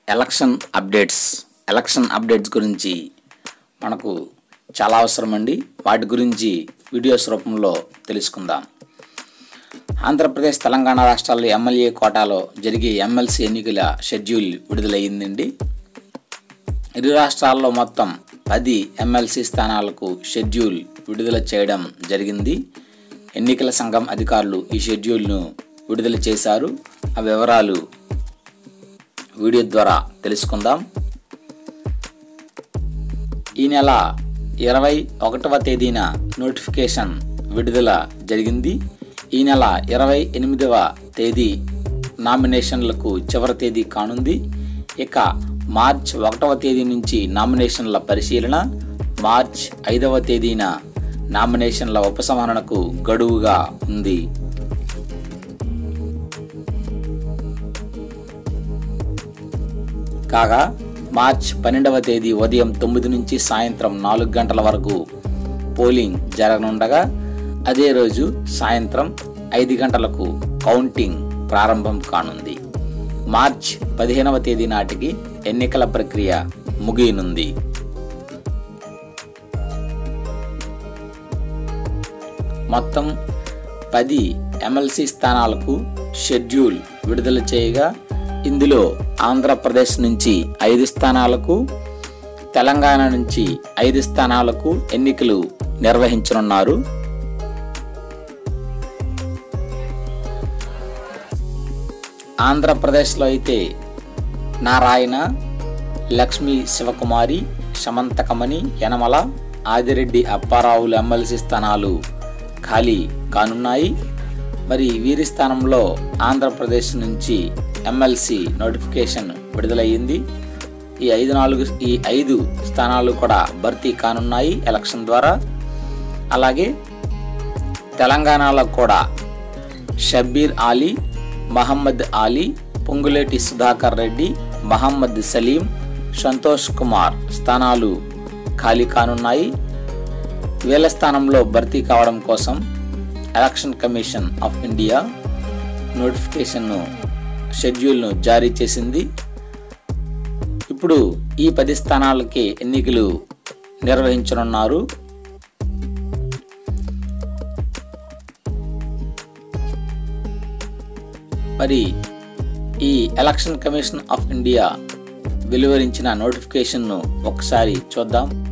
election updates election updates గురించి మనకు చాలా అవసరం అండి వాటి గురించి వీడియోస్ రూపంలో తెలుసుకుందాం ఆంధ్రప్రదేశ్ తెలంగాణ రాష్ట్రాల్లో ఎమ్మెల్యే కోటాలో జరిగే ఎమ్మెల్సీ ఎన్నికల షెడ్యూల్ విడుదలయ్యిందండి ఇరు రాష్ట్రాల్లో మొత్తం పది ఎమ్మెల్సీ స్థానాలకు షెడ్యూల్ విడుదల చేయడం జరిగింది ఎన్నికల సంఘం అధికారులు ఈ షెడ్యూల్ను విడుదల చేశారు ఆ వివరాలు వీడియో ద్వారా తెలుసుకుందాం ఈ నెల ఇరవై ఒకటవ తేదీన నోటిఫికేషన్ విడుదల జరిగింది ఈ నెల ఇరవై ఎనిమిదవ తేదీ నామినేషన్లకు చివరి తేదీ కానుంది ఇక మార్చ్ ఒకటవ తేదీ నుంచి నామినేషన్ల పరిశీలన మార్చ్ ఐదవ తేదీన నామినేషన్ల ఉపసంహరణకు గడువుగా ఉంది కాగా మార్చ్ పన్నెండవ తేదీ ఉదయం తొమ్మిది నుంచి సాయంత్రం నాలుగు గంటల వరకు పోలింగ్ జరగనుండగా అదే రోజు సాయంత్రం ఐదు గంటలకు కౌంటింగ్ ప్రారంభం కానుంది మార్చ్ పదిహేనవ తేదీ నాటికి ఎన్నికల ప్రక్రియ ముగియనుంది మొత్తం పది ఎమ్మెల్సీ స్థానాలకు షెడ్యూల్ విడుదల చేయగా ఇందులో ఆంధ్రప్రదేశ్ నుంచి ఐదు స్థానాలకు తెలంగాణ నుంచి ఐదు స్థానాలకు ఎన్నికలు నిర్వహించనున్నారు ఆంధ్రప్రదేశ్లో అయితే నారాయణ లక్ష్మీ శివకుమారి సమంతకమణి యనమల ఆదిరెడ్డి అప్పారావులు ఎమ్మెల్సీ స్థానాలు ఖాళీ కానున్నాయి మరి వీరి స్థానంలో ఆంధ్రప్రదేశ్ నుంచి ఎమ్మెల్సీ నోటిఫికేషన్ విడుదలయ్యింది ఈ ఐదు నాలుగు ఈ ఐదు స్థానాలు కూడా భర్తీ కానున్నాయి ఎలక్షన్ ద్వారా అలాగే తెలంగాణలో కూడా షబ్బీర్ ఆలీ మహమ్మద్ ఆలీ పొంగులేటి సుధాకర్ రెడ్డి మహమ్మద్ సలీం సంతోష్ కుమార్ స్థానాలు ఖాళీ కానున్నాయి వీళ్ళ స్థానంలో భర్తీ కావడం కోసం ఎలక్షన్ కమిషన్ ఆఫ్ ఇండియా నోటిఫికేషన్ను షెడ్యూల్ను జారీ చేసింది ఇప్పుడు ఈ పది స్థానాలకి ఎన్నికలు నిర్వహించనున్నారు మరి ఈ ఎలక్షన్ కమిషన్ ఆఫ్ ఇండియా వెలువరించిన నోటిఫికేషన్ను ఒకసారి చూద్దాం